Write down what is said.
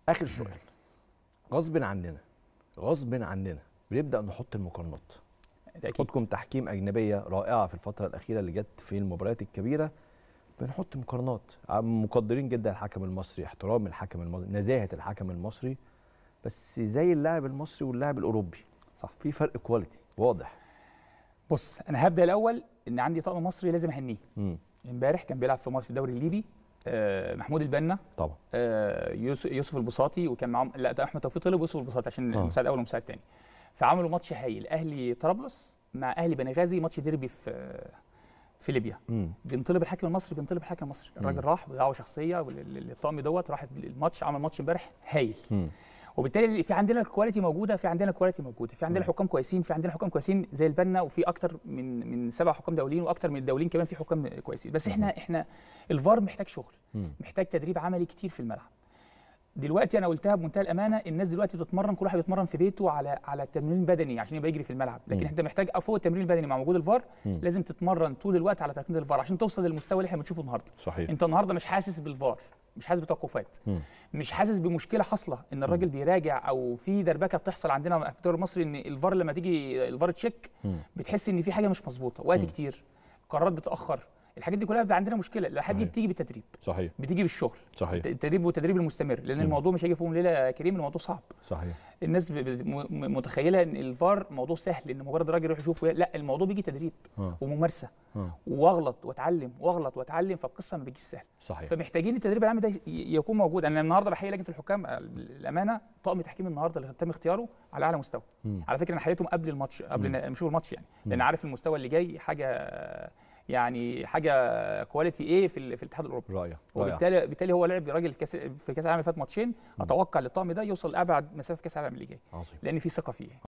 اخر سؤال غصب عننا غصب عننا بنبدا نحط المقارنات ده اكيد خدكم تحكيم اجنبيه رائعه في الفتره الاخيره اللي جت في المباريات الكبيره بنحط مقارنات عم- مقدرين جدا الحكم المصري احترام الحكم المصري نزاهه الحكم المصري بس زي اللاعب المصري واللاعب الاوروبي صح في فرق كواليتي واضح بص انا هبدا الاول ان عندي طقم مصري لازم اهنيه امم امبارح كان بيلعب في ماتش في الدوري الليبي آه، محمود البنا طبعا آه، يوسف يوسف البساطي وكان معاهم لا ده احمد توفيق طلب ويوسف البساطي عشان آه. المساعد الاول والمساعد الثاني فعملوا ماتش هايل اهلي طرابلس مع اهلي بنغازي ماتش ديربي في في ليبيا امم بنطلب الحكم المصري بنطلب الحكم المصري الراجل راح بدعوه شخصيه وال- للطقم دوت راح الماتش عمل ماتش امبارح هايل امم وبالتالي في عندنا الكواليتي موجوده في عندنا الكواليتي موجوده في عندنا مم. حكام كويسين في عندنا حكام كويسين زي البنا وفي اكتر من من سبع حكام دوليين واكتر من الدوليين كمان في حكام كويسين بس احنا احنا الفار محتاج شغل مم. محتاج تدريب عملي كتير في الملعب دلوقتي انا قلتها بمنتهى الامانه الناس دلوقتي بتتمرن كل واحد بيتمرن في بيته على على تمرين بدني عشان يبقى يجري في الملعب لكن مم. انت محتاج فوق التمرين البدني مع وجود الفار مم. لازم تتمرن طول الوقت على تقنيه الفار عشان توصل للمستوى اللي احنا بنشوفه النهارده صحيح انت النهارده مش حاسس بالفار مش حاسس بتوقفات مم. مش حاسس بمشكله حاصله ان الراجل بيراجع او في دربكه بتحصل عندنا في الدوري المصري ان الفار لما تيجي الفار تشيك مم. بتحس ان في حاجه مش مظبوطه وقت مم. كتير قرارات بتاخر الحاجات دي كلها بيبقى عندنا مشكله الحاجات دي صحيح. بتيجي بالتدريب صحيح بتيجي بالشغل صحيح التدريب والتدريب المستمر لان مم. الموضوع مش هيجي في يوم ليله يا كريم الموضوع صعب صحيح الناس ب- ب- م- متخيله ان الفار موضوع سهل ان مجرد راجل يروح يشوف لا الموضوع بيجي تدريب اه وممارسه اه واغلط واتعلم واغلط واتعلم فالقصه ما بتجيش سهل صحيح فمحتاجين التدريب العام ده ي- يكون موجود انا النهارده بحيي لجنه الحكام آه، الامانه طاقم تحكيم النهارده اللي تم اختياره على اعلى مستوى مم. على فكره انا حييتهم قبل الماتش قبل مم. ما نشوف الماتش يعني لان مم. عارف المستوى اللي جاي حاجه يعني حاجه كواليتي ايه في, ال- في الاتحاد الاوروبي رائع رائع وبالتالي بالتالي هو لعب راجل كاس في كاس العالم اللي فات ماتشين اتوقع للطقم ده يوصل لابعد مسافه في كاس العالم اللي جاي عظيم لان في ثقه فيه